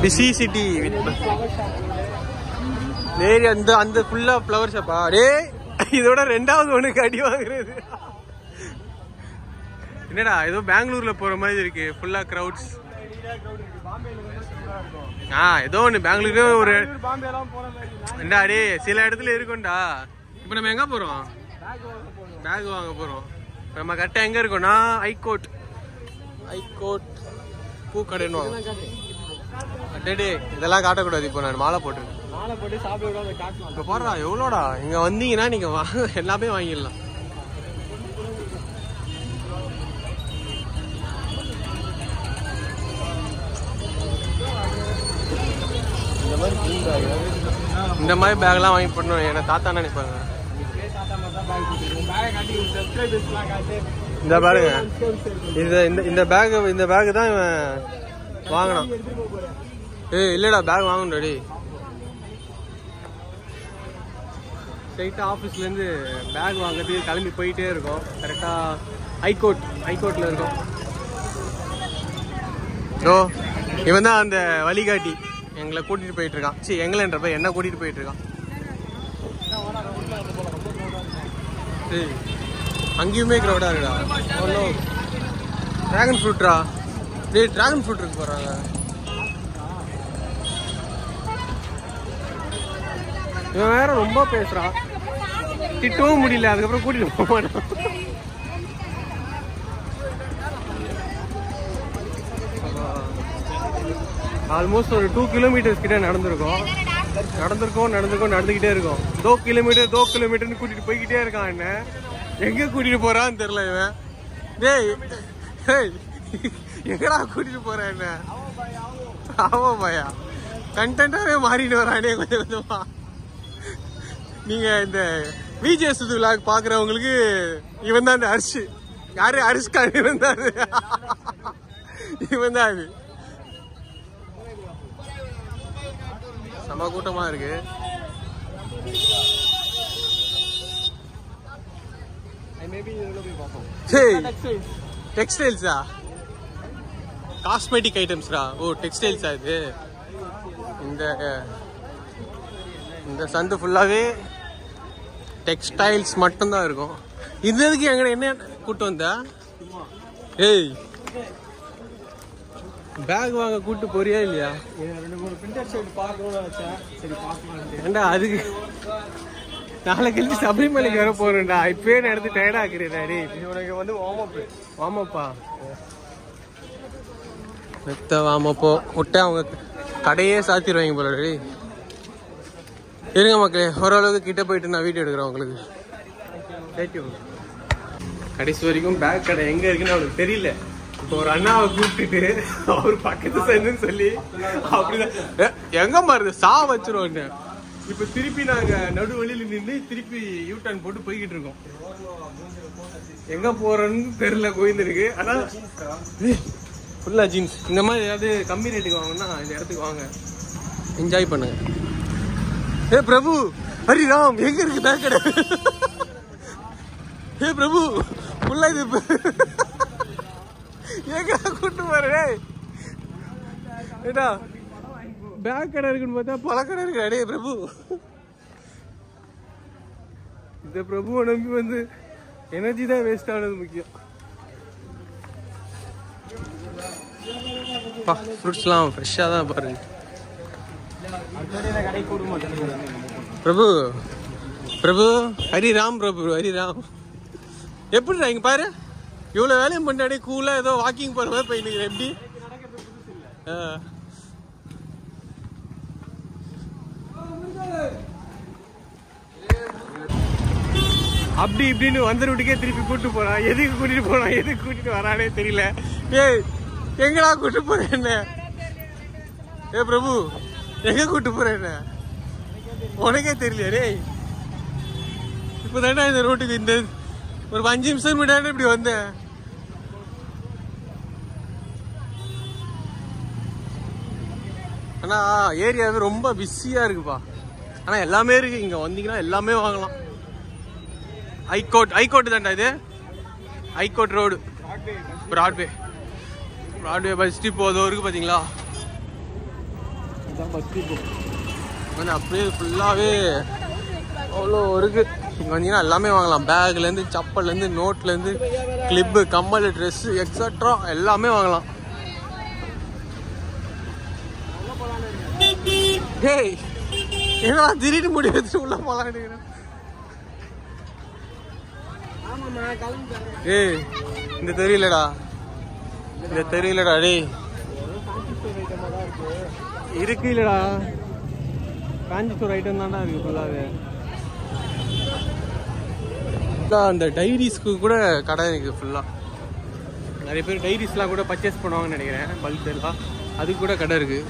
Busy city நேரி அந்த அந்த ஃபுல்லா ஃப்ளவர் ஷாப்பா டேய் இதோட ரெண்டாவது ஒண்ணுக்கு அடி வாங்குறது என்னடா ஏதோ பெங்களூர்ல போற மாதிரி இருக்கு ஃபுல்லா கிரவுட்ஸ் ஆ ஏதோ ஒன்று பெங்களூருக்கு ஒரு பாம்பேலாம் போன மாதிரி என்னடா டேய் சில இடத்துல இருக்கும்டா இப்போ நம்ம எங்க போறோம் பேக் வாங்க போறோம் இப்ப நம்ம கரெக்டாக எங்க இருக்கோம்னா ஐகோட் ஐகோட் பூக்கடைன்னு டே இதெல்லாம் காட்டக்கூடாது இப்போ நான் மாலை போட்டிருக்கேன் மாலை போட்டு சாப்பிட விடாத காட்டலாம் இப்போ பாடுறா எவ்வளோடா இங்க வந்தீங்கன்னா நீங்க வாங்க எல்லாமே வாங்கிடலாம் இந்த மாதிரி green bag. இந்த மாதிரி பேக்லாம் வாங்கி போடணும் என்ன தாத்தா நினைப்பாங்க தாத்தா மாதிரி தான் பேக் கொடுத்துருக்கோம் பேகை காட்டி சப்ஸ்கிரைபர்ஸ்லாம் காட்டு இந்த பாருங்க இந்த இந்த இந்த பேக் இந்த பேக் தான் இவன் வாங்கினான் எடுத்துட்டு போக போறேன் ஏய் இல்லடா பேக் வாங்கணும் டேய் ஸ்ட்ரைட்டாக ஆஃபீஸ்லேருந்து பேக் வாங்குறதுக்கு கிளம்பி போயிட்டே இருக்கோம் கரெக்டாக ஹைகோர்ட் ஹைகோர்ட்டில் இருக்கோம் ஓ இவன் தான் அந்த வழிகாட்டி எங்களை கூட்டிகிட்டு போயிட்டு இருக்கான் சரி எங்களன்றப்ப என்ன கூட்டிகிட்டு போயிட்டு இருக்கான் ஏய் அங்கேயுமே க்ரௌடாக இருக்குடா ஒன்றும் ட்ராகன் ஃப்ரூட்ரா டேய் ட்ராகன் ஃப்ரூட் இருக்கு போகிறாங்க இவன் வேற ரொம்ப பேசுறான் திட்டவும் முடியல அதுக்கப்புறம் கூட்டிட்டு போக மாட்டான் ஆல்மோஸ்ட் ஒரு டூ கிலோமீட்டர்ஸ் கிட்ட நடந்திருக்கோம் நடந்திருக்கோம் நடந்திருக்கோம் நடந்துகிட்டே இருக்கோம் தோ கிலோமீட்டர் தோ கிலோமீட்டர்னு கூட்டிட்டு போய்கிட்டே இருக்கான் என்ன எங்க கூட்டிட்டு போறான்னு தெரியல இவன் டேய் டேய் எங்கடா கூட்டிட்டு போற என்ன ஆமா பாயா கண்டென்ட்டாவே மாறிட்டு வரானே கொஞ்சம் கொஞ்சமா நீங்க இந்த விஜய் சுது விளாக் பாக்குறவங்களுக்கு இவன் தான் இந்த அரிசி யாரு அரிஸ்கான் இவன் தான் அது. இவன் தான் அது செம கூட்டமா இருக்கு மேபி இதில் போய் பார்ப்போம் ஹேய் டெக்ஸ்டைல்ஸ் டெக்ஸ்டைல்ஸா காஸ்மெட்டிக் ஐட்டம்ஸ்ரா ஓ டெக்ஸ்டைல்ஸா இது இந்த இந்த சந்து ஃபுல்லாவே டெக்ஸ்டைல்ஸ் மட்டும்தான் இருக்கும் இது எதுக்கு எங்க என்ன கூட்டு வந்த ஏய் பேக் வாங்க கூட்டு போறியா இல்லையா ரெண்டு மூணு பிரிண்டர் ஷர்ட் பார்க்கணும்னு நினச்சேன் சரி பார்க்கலான்ட்டு ஏண்டா அதுக்கு நாளை கழிச்சு சபரிமலைக்கு வர போறேன்டா இப்பயே நடந்து டயர்டா ஆக்குறேன் டேய் இது உனக்கு வந்து வார்ம் அப் வாமப்பா மெத்த வாமப்போ விட்டு அவங்க கடையே சாத்திடுவாங்க போல டேய் இருங்க மக்களே ஓரளவுக்கு கிட்ட போயிட்டு நான் வீடியோ எடுக்கிறேன் உங்களுக்கு தேங்க்யூ கடைசி வரைக்கும் பேக் கடை எங்க இருக்குன்னு அவளுக்கு தெரியல இப்போ ஒரு அண்ணாவை கூப்பிட்டுட்டு அவர் பக்கத்து சைடுன்னு சொல்லி அப்படிதான் "ஏ, எங்க மாறுது சா வச்சிருவோம் இப்ப திருப்பி நாங்க நடு வழியில நின்று திருப்பி யூ டர்ன் போட்டு போய்கிட்டு இருக்கோம் எங்க போறோன்னு தெரியல கோயிலுக்கு ஆனா ஃபுல்லா ஜீன்ஸ் இந்த மாதிரி ஏதாவது கம்மி ரேட்டுக்கு வாங்கணும்னா இந்த இடத்துக்கு வாங்க என்ஜாய் பண்ணுங்க ஏ பிரபு ஹரி ராம் எங்க இருக்கு பேக் கடை ஏ பிரபு ஃபுல்லா இது எங்க கூட்டு போறே ஏடா பேக் கடை இருக்குன்னு பார்த்தா பல கடை இருக்கு அடே பிரபு இந்த பிரபுவை நம்பி வந்து எனர்ஜி தான் வேஸ்ட் ஆனது முக்கியம் பா ஃப்ரூட்ஸ்லாம் ஃப்ரெஷ்ஷாக தான் பாருங்க அடுத்த கடை கூடுமா பிரபு பிரபு ஹரிராம் பிரபு ஹரிராம் எப்படிடா இங்க பாரு இவ்வளோ வேலையும் பண்ணாடி கூலாக ஏதோ வாக்கிங் போகிற மாதிரி போயிட்டு எப்படி ஆ. அப்படி இப்படின்னு வந்த வீட்டுக்கே திருப்பி கூட்டு போறான் எதுக்கு கூட்டிட்டு போறான் எதுக்கு கூட்டிட்டு வரானே தெரியல ஏய் எங்கடா கூட்டு போற என்ன ஏ பிரபு எங்க கூட்டு போற என்ன உனக்கே தெரியல டேய் இப்போதானே இந்த ரோட்டுக்கு இந்த ஒரு அஞ்சு நிமிஷம் முன்னாடி இப்படி வந்தேன் ஆனா ஏரியாவே ரொம்ப பிஸியா இருக்குப்பா ஆனா எல்லாமே இருக்கு இங்க வந்தீங்கன்னா எல்லாமே வாங்கலாம் ஹைகோர்ட் ஹைகோர்ட் தான்டா இது high court road Broadway Broadway bus stop போதோ இருக்கு பாத்தீங்களா இதுதான் ஃபஸ்ட் இப்போ வந்து அப்படியே ஃபுல்லாகவே அவ்வளோ இருக்கு இங்கே வந்தீங்கன்னா எல்லாமே வாங்கலாம் பேக்லேருந்து செப்பல்லேருந்து நோட்லேருந்து கிளிப்பு கம்மல் ட்ரெஸ்ஸு எக்ஸட்ரா எல்லாமே வாங்கலாம் டேய் என்னடா திடீர்னு முடி வச்சுட்டு உள்ள போலான்னு ஆமாம்மா கிளம்பி ஏய் இந்த தெரியலடா இந்த தெரியலடா டேய் இருக்கு இல்லடா ஃபேன்சி ஸ்டோர் ஐட்டம் தான்டா இருக்கு ஃபுல்லாகவே அந்த டைரிஸ்க்கு கூட கடை இருக்கு ஃபுல்லாக நிறைய பேர் டைரிஸ்லாம் கூட பர்ச்சேஸ் பண்ணுவாங்கன்னு நினைக்கிறேன் பல்க் எல்லாம் அதுக்கு கூட கடை இருக்கு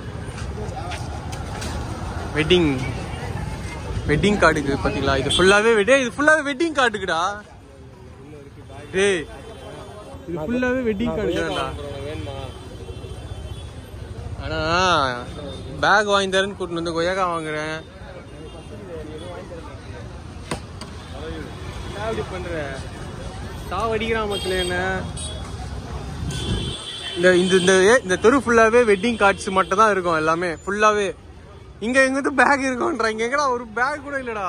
வெட்டிங் வெட்டிங் கார்டுக்கு பார்த்தீங்களா இது ஃபுல்லாகவே டேய் இது ஃபுல்லாகவே வெட்டிங் கார்டுக்குடா டேய் இது ஃபுல்லாகவே வெட்டிங் கார்டுக்குதான்டா வேணுமா ஆனா பேக் வாங்கி தரேன்னு கூட்டிட்டு வந்து கொய்யாக்கா வாங்குறேன் ஏன் இப்படி பண்ற சாவடிக்கிறான் மக்களே என்ன இந்த இந்த இந்த இந்த தெரு ஃபுல்லாவே வெட்டிங் கார்ட்ஸ் மட்டும் தான் இருக்கும் எல்லாமே ஃபுல்லாவே இங்க எங்கிட்ட பேக் இருக்கும்ன்ற இங்க எங்கடா ஒரு பேக் கூட இல்லடா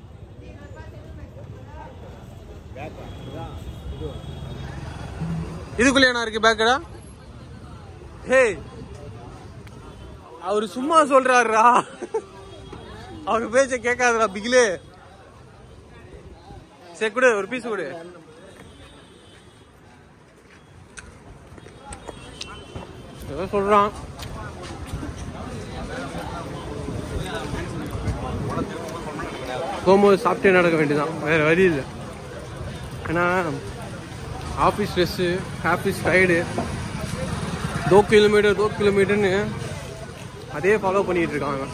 இதுக்குள்ள என்ன இருக்கு பேக்கடா ஹே அவரு சும்மா சொல்றாருடா அவரு பேச்ச கேட்காதடா பிகிலே சரி கொடு ஒரு பீஸ் கொடு ஏதோ சொல்றான் போகும்போது சாப்பிட்டே நடக்க வேண்டியதான் வேற வழி இல்லை ஏன்னா ஆஃபீஸ் ட்ரெஸ்ஸு ஆஃபீஸ் ரைடு தோ கிலோமீட்டர் தோ கிலோமீட்டர்னு அதே ஃபாலோ பண்ணிட்டு இருக்காங்க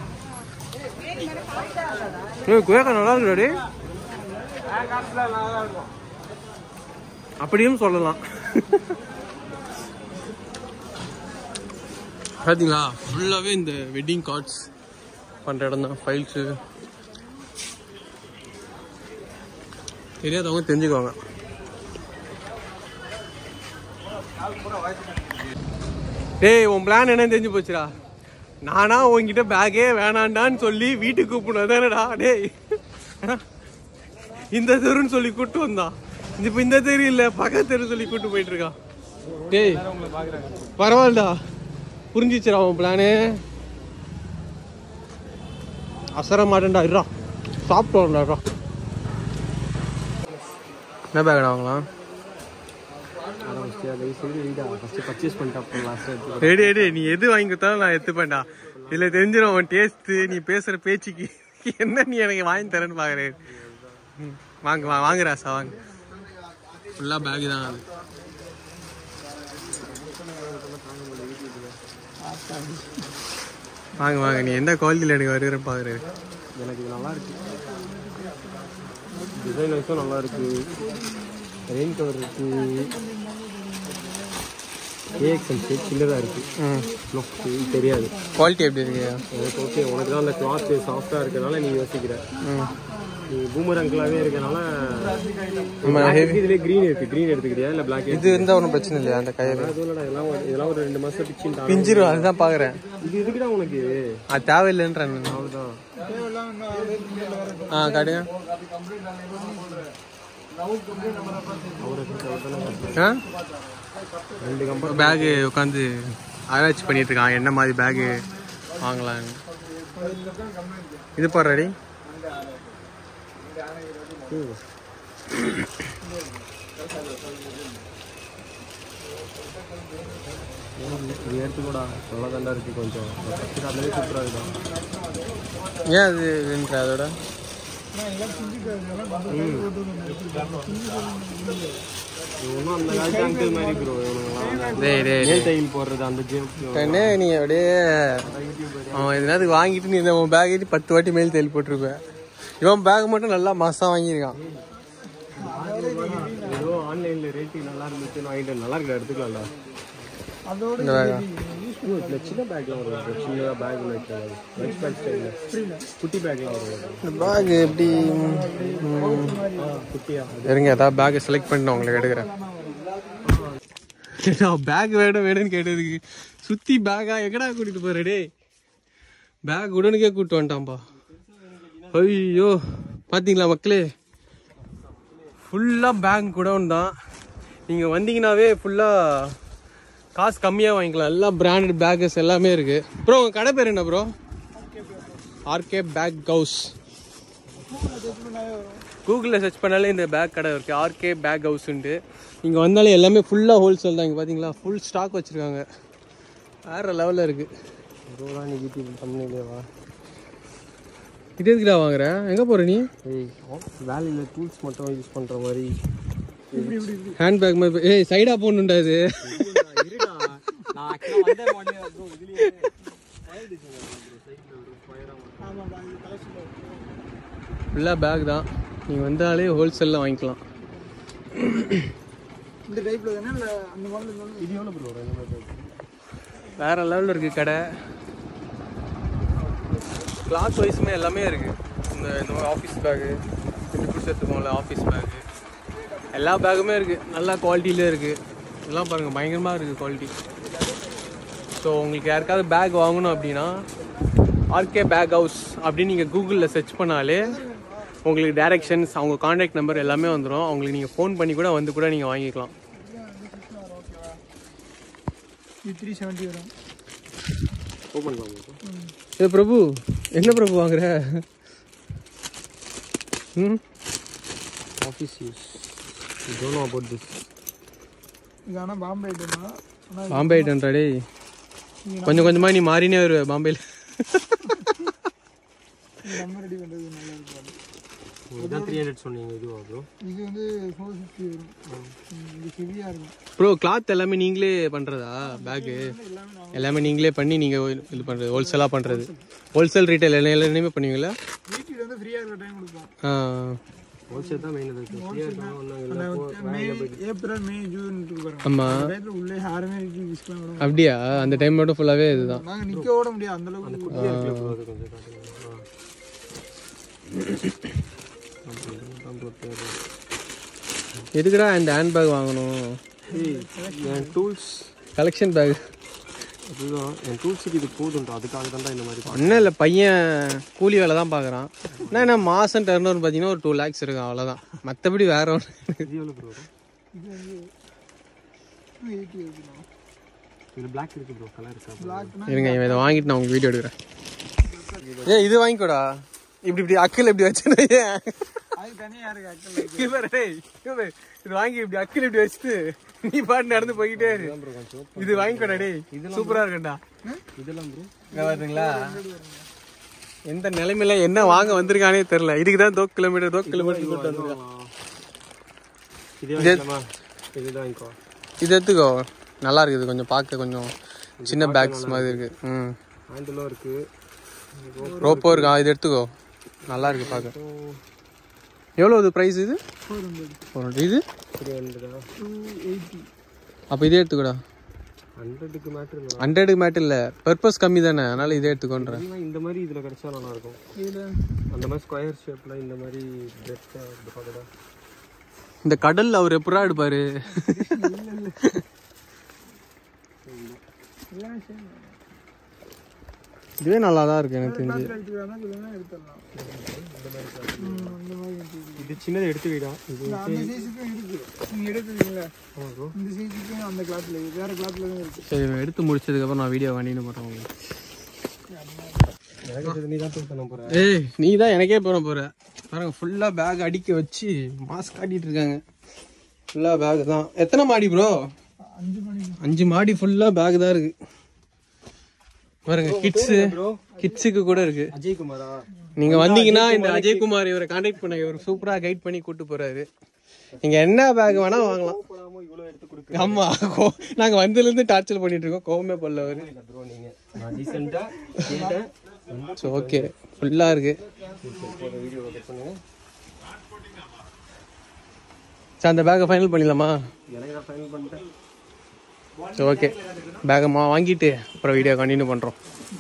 ஏய் குயக்கா நல்லா இருக்குடா அப்படியும் சொல்லலாம் பார்த்தீங்களா ஃபுல்லாகவே இந்த வெட்டிங் கார்ட்ஸ் பண்ணுற இடம் தான் ஃபைல்ஸு தெரியாதவங்க தெரிஞ்சுக்குவாங்க டேய் உன் பிளான் என்னன்னு தெரிஞ்சு போச்சுடா நானா உன்கிட்ட பேக்கே வேணாண்டான்னு சொல்லி வீட்டுக்கு கூப்பிடணும் தானடா டேய் இந்த தெருன்னு சொல்லி கூட்டு வந்தான் இப்போ இந்த தெரு இல்ல பக்கத்து தெரு சொல்லி கூட்டு போயிட்டு இருக்கான் டேய் பரவாயில்லடா புரிஞ்சிச்சுடா உன் பிளானு அசர மாட்டேன்டா இருடா சாப்பிட்டு வரண்டா இருடா என்ன பேக்கடா வாங்கலாம் ஃபஸ்ட்டு பர்ச்சேஸ் பண்ணிட்டு அப்புறம் லாஸ்ட் ரெடி ரெடி நீ எது வாங்கி கொடுத்தாலும் நான் எடுத்துப்பேன்டா இதுல தெரிஞ்சிடும் உன் டேஸ்ட் நீ பேசுற பேச்சுக்கு என்ன நீ எனக்கு வாங்கி தரேன்னு பாக்குறேன் ம், வாங்க வா வாங்குறா சா வாங்க ஃபுல்லா பேக் தான் அது வாங்க வாங்க நீ எந்த குவாலிட்டியில் எனக்கு வருகிற பாக்குறேன் எனக்கு இது நல்லா இருக்கு டிசைன் வைஸும் நல்லா இருக்கு ரெயின் கவர் இருக்கு ஏஎக்ஸ்எல் ஷேப் சின்னதாக இருக்கு ம் Look, இது தெரியாது குவாலிட்டி எப்படி இருக்கு எனக்கு ஓகே உனக்கு தான் அந்த கிளாத் சாஃப்டாக இருக்கனால நீ யோசிக்கிற ம் நீ பூமர் அங்கிளாவே இருக்கனால ஆமா, heavy. இதுலேயே க்ரீன் இருக்கு க்ரீன் எடுத்துக்கிறியா இல்லை பிளாக் இது இருந்தா ஒன்றும் பிரச்சனை இல்லையா அந்த கயிறு அது இல்லைடா இதெல்லாம் ஒரு- இதெல்லாம் ஒரு ரெண்டு மாதம் பிச்சுட்டாங்க பிஞ்சிரும் அதுதான் பாக்குறேன் இது எதுக்குடா உனக்கு அது தேவையில்லைன்றேன் அவ்வளோதான் ஆ கடையா ஆ ரெண்டு கம்பெனி பேகு உட்காந்து ஆராய்ச்சி பண்ணிட்டு இருக்கான் என்ன மாதிரி பேகு வாங்கலான்னு இது பாரு ரெடி இது எடுத்துக்கூடா நல்லா தாண்டா இருக்கு கொஞ்சம் ஃபஸ்ட்டு காட்டிலே சூப்பராக இருக்கும் ஏன் அது இதுன்ற அதோட இவனும் அந்த காலத்து அங்கிள் மாதிரி ப்ரோ இவனுங்களாம் டேய் டேய் மேல் தையல் போடுறது அந்த ஜேப் கண்ணே நீ அப்படியே அவன் எதுனாவது வாங்கிட்டு நீ இந்த உன் பேக் பத்து வாட்டி மேல் தேல் போட்டிருப்ப இவன் பேக் மட்டும் நல்லா மாசம் வாங்கியிருக்கான் ஏதோ ஆன்லைனில் ரேட்டிங் நல்லா இருந்துச்சுன்னு வாங்கிட்டு நல்லா இருக்கு எடுத்துக்கலாம்டா இந்த பேகா இந்த சின்ன பேக்லாம் வரும் bro. சின்னதாக பேக் வைக்கிறது லஞ்ச் பேக் ஸ்டைலில் குட்டி பேக்லாம் வரும் இந்த பேக் எப்படி ம், குட்டியா இருங்க ஏதாவது பேக்கை செலக்ட் பண்ணி நான் உங்களுக்கு எடுக்கிறேன் பேக் வேணும் வேணும்னு கேட்டதுக்கு சுத்தி பேக்கா எங்கடா கூட்டிட்டு போற டேய் பேக் உடனுக்கே கூப்பிட்டு வந்துட்டான்ப்பா ஐயோ பார்த்தீங்களா மக்களே ஃபுல்லாக பேக் குடவுன் தான் நீங்கள் வந்தீங்கன்னாவே ஃபுல்லாக காசு கம்மியாக வாங்கிக்கலாம் எல்லாம் பிராண்டட் பேக்கஸ் எல்லாமே இருக்குது ப்ரோ உங்கள் கடை பேர் என்ன ப்ரோ ஆர்கே பேக் ஹவுஸ் கூகுளில் சர்ச் பண்ணாலே இந்த பேக் கடை இருக்குது ஆர்கே பேக் ஹவுஸ்ன்ட்டு இங்கே வந்தாலே எல்லாமே ஃபுல்லாக ஹோல்சேல் தான் இங்கே பார்த்தீங்களா ஃபுல் ஸ்டாக் வச்சுருக்காங்க வேறு லெவலில் இருக்குது ப்ரோடா நீ யூடியூப் கம்பெனிலேவா இது எதுக்குடா வாங்குற எங்கே போகிற நீ ஏய் வேலையில் டூல்ஸ் மட்டும் யூஸ் பண்ணுற மாதிரி ஹேண்ட் பேக் மாதிரி ஏய் சைடாக போகணுண்டா இது இருடா நான் ஆக்சுவலாக வந்தே மாட்டேன் ப்ரோ இதுலேயே ஃபுல்லாக பேக் தான் நீங்கள் வந்தாலே ஹோல்சேலில் வாங்கிக்கலாம் இந்த டைப்ல தானே இல்லை அந்த மாடல் இருந்தாலும் இது எவ்வளோ ப்ரோ இந்த மாதிரி வேற லெவலில் இருக்குது கடை கிளாத் வைஸுமே எல்லாமே இருக்குது இந்த இந்த மாதிரி ஆஃபீஸ் பேகு இப்படி பிடிச்சி எடுத்துக்கோங்கள ஆஃபீஸ் பேகு எல்லா பேக்குமே இருக்குது நல்ல குவாலிட்டியிலே இருக்குது இதெல்லாம் பாருங்கள் பயங்கரமாக இருக்குது குவாலிட்டி ஸோ உங்களுக்கு யாருக்காவது பேக் வாங்கணும் அப்படின்னா ஆர்கே பேக் ஹவுஸ் அப்படின்னு நீங்கள் கூகுளில் சர்ச் பண்ணாலே உங்களுக்கு டைரக்ஷன்ஸ் அவங்க காண்டாக்ட் நம்பர் எல்லாமே வந்துடும் அவங்களுக்கு நீங்கள் ஃபோன் பண்ணி கூட வந்து கூட நீங்கள் வாங்கிக்கலாம் இது த்ரீ செவன்ட்டி வரும் ஓப்பன் பண்ணுங்க ஏ பிரபு என்ன பிரபு வாங்குற ம் office use don't know about this இது ஆனால் பாம்பே ஐட்டம்னா ஆனால் பாம்பே ஐட்டன்டா டேய் கொஞ்சம் கொஞ்சமாக நீ மாறினே வருவ பாம்பேல இது நம்ம ரெடி பண்ணுறது நல்லா இருக்கும் இதுதான் த்ரீ ஹண்ட்ரட் சொன்னீங்க இதுவா ப்ரோ இது வந்து ஃபோர் ஃபிஃப்டி வரும் ம், இது ஹெவியாக இருக்கும் ப்ரோ கிளாத் எல்லாமே நீங்களே பண்ணுறதா பேக்கு எல்லாமே நீங்களே பண்ணி நீங்கள் இது பண்ணுறது ஹோல்சேலாக பண்ணுறது ஹோல்சேல் ரீட்டைல் எல்லா எல்லாமே பண்ணுவீங்களா வீட்டில் வந்து ஃப்ரீயாக இருக்கிற டைம் கொடுப்போம் ஆ ஹோல்சேல் தான் மெயின் இருக்கு ஃப்ரீயாக இருக்காங்க ஒன்றும் மே ஏப்ரல் மே ஜூன் பாருங்க ஆமாம் அந்த டயத்தில் உள்ளே யாருமே டிஸ்கவுண்ட் விட அப்படியா அந்த டைம் மட்டும் ஃபுல்லாகவே இதுதான் நாங்கள் நிற்க ஓட முடியாது அந்த அளவுக்கு குட்டியாக இருக்குல்ல ப்ரோ அது கொஞ்சம் காட்டுங்க ஆ ப்ரோ தேவை எதுக்குடா இந்த ஹேண்ட் பேக் வாங்கணும் என் டூல்ஸ் கலெக்ஷன் பேக் அதுதான் என் டூல்ஸுக்கு இது போதும்டா அதுக்காக தான் இந்த மாதிரி ஒன்றும் இல்லை பையன் கூலி வேலை தான் பார்க்குறான் நான் என்ன மாதம் டர்ன் ஓவர் பார்த்தீங்கன்னா ஒரு டூ லேக்ஸ் இருக்கும் அவ்வளோதான் மற்றபடி வேற ஒன்று இது எவ்வளோ ப்ரோ இது வந்து டூ எயிட்டி இருக்குண்ணா இது பிளாக் இருக்கு ப்ரோ கலர் இருக்கா பிளாக்னா இருங்க இவன் இதை வாங்கிட்டு நான் உங்களுக்கு வீடியோ எடுக்கிறேன் ஏ இது வாங்கிக்கோடா இப்படி இப்படி அக்கில் இப்படி வச்சுன்னு அது தனியாக இருக்கு அக்கல் இவர் டேய், இவர் இது வாங்கி இப்படி அக்கில் இப்படி வச்சுட்டு நீ பாட்டு நடந்து போய்கிட்டே இரு ப்ரோ கொஞ்சம் இது வாங்கிக்கோடா டேய் சூப்பரா இருக்கும்டா இதெல்லாம் ப்ரோ இங்க பாத்தீங்களா எந்த நிலைமையில என்ன வாங்க வந்திருக்கானே தெரியல இதுக்கு தான் தோ கிலோமீட்டர் தோ கிலோமீட்டர் கூட்டு வந்திருக்கான் இதே வாங்கிக்கலாமா இதுதான் வாங்கிக்கோ இது எடுத்துக்கோ நல்லா இருக்குது கொஞ்சம் பார்க்க கொஞ்சம் சின்ன பேக்ஸ் மாதிரி இருக்கு ம் ஹேண்டிலும் இருக்கு ரோப்போ இருக்கா இது எடுத்துக்கோ நல்லா இருக்கு பார்க்க எவ்வளோ இது ப்ரைஸ் இது ஃபோர் ஹண்ட்ரட் ஒரு இது த்ரீ ஹண்ட்ரடா டூ எயிட்டி அப்போ இதே எடுத்துக்கோடா ஹண்ட்ரடுக்கு மேட்ரு இல்லை ஹண்ட்ரடுக்கு மேட் இல்லை பர்பஸ் கம்மி தானே அதனால இதே எடுத்துக்கோன்றேன் இதெல்லாம் இந்த மாதிரி இதில் கிடைச்சா நல்லா இருக்கும் இதில் அந்த மாதிரி ஸ்கொயர் ஷேப்பில் இந்த மாதிரி பிரெட்டாக இந்த கடல்ல அவர் எப்படா எடுப்பாரு எல்லாமே சேம் இதுவே நல்லா தான் இருக்கு எனக்கு தெரிஞ்சு கிளாத்தில் எடுத்துக்கிறாங்க இல்லைன்னா எடுத்துடலாம் ம், அந்த மாதிரி எடுத்துக்கலாம். இது சின்னதை எடுத்து விடா இது இல்ல, அந்த சைஸுக்கும் இருக்கு நீங்கள் எடுத்துருக்கீங்களா ஆமாம் ப்ரோ இந்த சைஸுக்கும் அந்த கிளாத்தில் வேற கிளாத்தில் தான் இருக்கு சரி இவன் எடுத்து முடிச்சதுக்கப்புறம் நான் வீடியோ கண்டினியூ பண்ணுறேன் உங்களுக்கு எனக்கு நீ தான் போய் பண்ண போகிற ஏய் நீ தான் எனக்கே போற போற பாருங்க ஃபுல்லாக பேக் அடிக்க வச்சு மாஸ்க் காட்டிட்டு இருக்காங்க ஃபுல்லாக பேக் தான் எத்தனை மாடி ப்ரோ அஞ்சு மணி அஞ்சு மாடி ஃபுல்லாக பேக் தான் இருக்கு பாருங்க கிட்ஸு கிட்ஸுக்கு கூட இருக்கு அஜய் குமாரா நீங்க வந்தீங்கன்னா இந்த அஜய்குமார் இவரை கான்டாக்ட் பண்ண இவர் சூப்பரா கைட் பண்ணி கூட்டு போறாரு நீங்க என்ன பேக் வேணா வாங்கலாம் போடாமல் இவ்வளோ எடுத்து கொடுக்க ஆமா கோ- நாங்க வந்ததுல இருந்து டார்ச்சர் பண்ணிட்டு இருக்கோம் கோவமே பல்ல அவரு ப்ரோ நீங்கள் நான் டீசெண்டாக கேட்டேன் ஸோ ஓகே ஃபுல்லா இருக்கு வீடியோ கட் பண்ணுங்க சரி அந்த பேக்கை ஃபைனல் பண்ணிடலாமா எனக்கு நான் ஃபைனல் பண்ணிட்டேன் சரி ஓகே பேக்கை மா வாங்கிட்டு அப்புறம் வீடியோ கண்டினியூ பண்ணுறோம்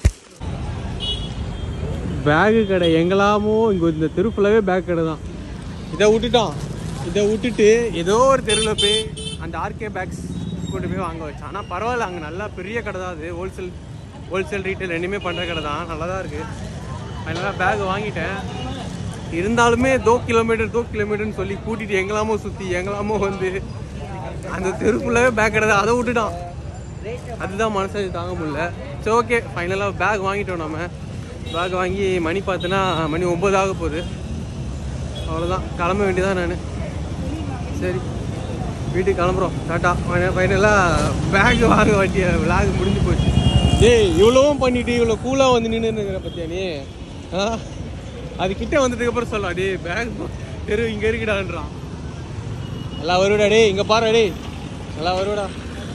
பேகு கடை எங்கெல்லாமோ இங்கே இந்த தெரு ஃபுல்லாகவே பேக் கடை தான் இதை விட்டுட்டான் இதை விட்டுட்டு ஏதோ ஒரு தெருவில் போய் அந்த ஆர்கே பேக்ஸ் கொண்டு போய் வாங்க வச்சான் ஆனால் பரவாயில்ல அங்கே நல்லா பெரிய கடை தான் அது ஹோல்சேல் ஹோல்சேல் ரீட்டைல் ரெண்டுமே பண்ணுற கடை தான் நல்லா தான் இருக்குது அதனால பேக் வாங்கிட்டேன் இருந்தாலுமே தோ கிலோமீட்டர் தோ கிலோமீட்டர்னு சொல்லி கூட்டிகிட்டு எங்கெல்லாமோ சுற்றி எங்கெல்லாமோ வந்து அந்த தெருக்குள்ளவே பேக் கிடையாது அதை விட்டுட்டான் அதுதான் மனசு தாங்க முடியல சரி ஓகே ஃபைனலாக பேக் வாங்கிட்டோம் நம்ம பேக் வாங்கி மணி பார்த்தோன்னா மணி ஒம்பது ஆக போகுது அவ்வளோதான் கிளம்ப வேண்டியதான் நான் சரி வீட்டுக்கு கிளம்புறோம் டாட்டா ஃபைனலாக பேக் வாங்க வண்டிய விளாக் முடிஞ்சு போச்சு டேய் இவ்வளவும் பண்ணிட்டு இவ்வளோ கூலாக வந்து நின்று இருக்கிற பத்தியா நீ ஆ அது கிட்ட வந்ததுக்கு அப்புறம் சொல்லலாம் டேய் பேக் தெரு இங்கே இருக்குடான்றான் நல்லா வருடா டேய் இங்கே பாரு டேய் நல்லா வருடா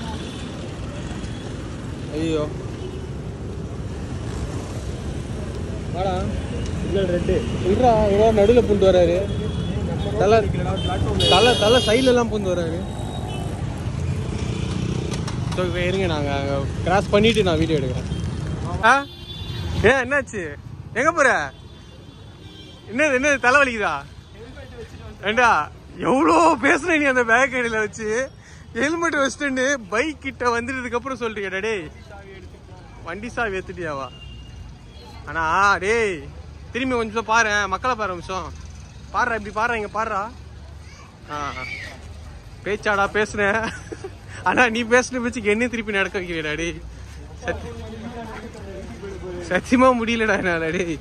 ஐயோ வாடா ரெட்டு இருடா இவ்வளோ நடுவில் பூந்து வராரு தலை தலை தலை சைடுல எல்லாம் பூந்து வராரு ஸோ இப்போ இருங்க நாங்கள் அங்கே கிராஸ் பண்ணிட்டு நான் வீடியோ எடுக்கிறேன் ஆ ஏன் என்னாச்சு எங்கே போகிற என்னது என்னது தலை வலிக்குதா ஏண்டா எவ்வளோ பேசுன நீ அந்த பேக் அடியில் வச்சு ஹெல்மெட் வச்சுட்டு பைக் கிட்ட வந்துட்டதுக்கு அப்புறம் சொல்றியடா டேய் வண்டி சாவி எடுத்துட்டியாவா அண்ணா டேய் திரும்பி கொஞ்சம் பாரு மக்களை பாரு ஒரு நிமிஷம் பாடுறா இப்படி பாடுறா இங்க பாடுறா ஆ பேச்சாடா பேசுனேன் ஆனா நீ பேசுன பேச்சுக்கு என்ன திருப்பி நடக்க வைக்கிறடா டேய் சத்தி- சத்தியமா முடியலடா என்னால டேய்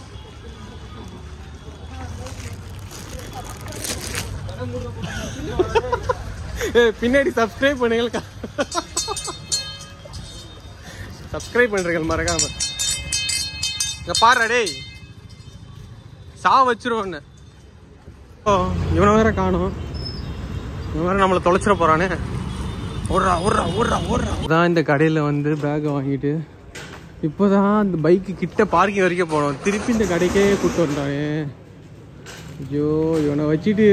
ஏய், பின்னாடி சப்ஸ்கிரைப் பண்ணுங்க சப்ஸ்கிரைப் பண்றீங்க மறக்காம இங்க பாருடா டேய் சா வச்சிருவோன்னு ஓ இவனை வேற காணும் இவன் வேற நம்மளை தொலைச்சிட போறானே ஓடுறா ஓடுறா ஓடுறா ஓடுறா தான் இந்த கடையில் வந்து பேக்கை வாங்கிட்டு இப்போதான் அந்த பைக்கு கிட்ட பார்க்கிங் வரைக்கும் போனோம் திருப்பி இந்த கடைக்கே கூப்பிட்டு வந்தானே ஐயோ இவனை வச்சுட்டு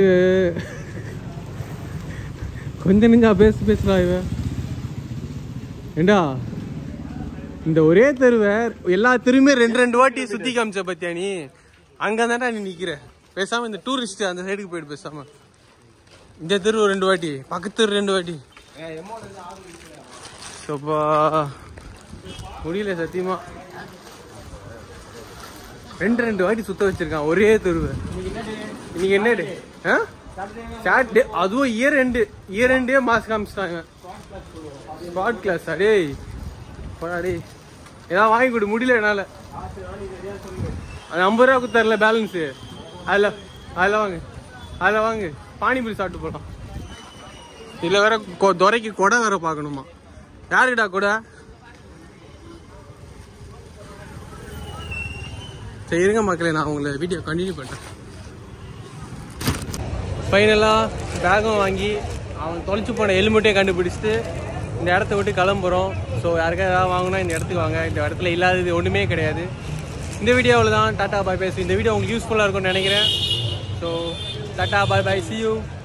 கொஞ்ச நெஞ்சா பேசு பேசுறா இவன் ஏண்டா இந்த ஒரே தெருவை எல்லா தெருவுமே ரெண்டு ரெண்டு வாட்டி சுத்தி காமிச்ச பத்தியா நீ அங்க தானே நீ நிக்கிற பேசாம இந்த டூரிஸ்ட் அந்த சைடுக்கு போயிட்டு பேசாம இந்த தெரு ரெண்டு வாட்டி பக்கத்து தெரு ரெண்டு வாட்டி சோப்பா முடியல சத்தியமா ரெண்டு ரெண்டு வாட்டி சுத்த வச்சிருக்கான் ஒரே தெருவை இன்னைக்கு என்ன டே ஆ சாட்டர்டே அதுவும் இயர் ரெண்டு இயர் ரெண்டே மாசம் காமிச்சிட்டாங்க ஸ்பாட் கிளாஸ் டேய் போடா டேய் ஏதாவது வாங்கி கொடு முடியல என்னால அது ஐம்பது ரூபா குத்தாருல பேலன்ஸு அதில் அதில் வாங்க அதில் வாங்க பானிபூரி சாப்பிட்டு போகலாம் இதில் வேற கொ- துரைக்கு கொடை வேற பார்க்கணுமா யாருக்கிட்டா கொடை சரி இருங்க மக்களே நான் உங்களை வீடியோ கண்டினியூ பண்ணுறேன் ஃபைனலாக பேகும் வாங்கி அவன் தொலைச்சு போன ஹெல்மெட்டையும் கண்டுபிடிச்சிட்டு இந்த இடத்த விட்டு கிளம்புறோம் ஸோ யாருக்காவது ஏதாவது வாங்கினா இந்த இடத்துக்கு வாங்க இந்த இடத்துல இல்லாதது ஒன்றுமே கிடையாது இந்த வீடியோவில் தான் டாட்டா பாய் பேசு இந்த வீடியோ உங்களுக்கு யூஸ்ஃபுல்லாக இருக்கும்னு நினைக்கிறேன் so tata bye bye see you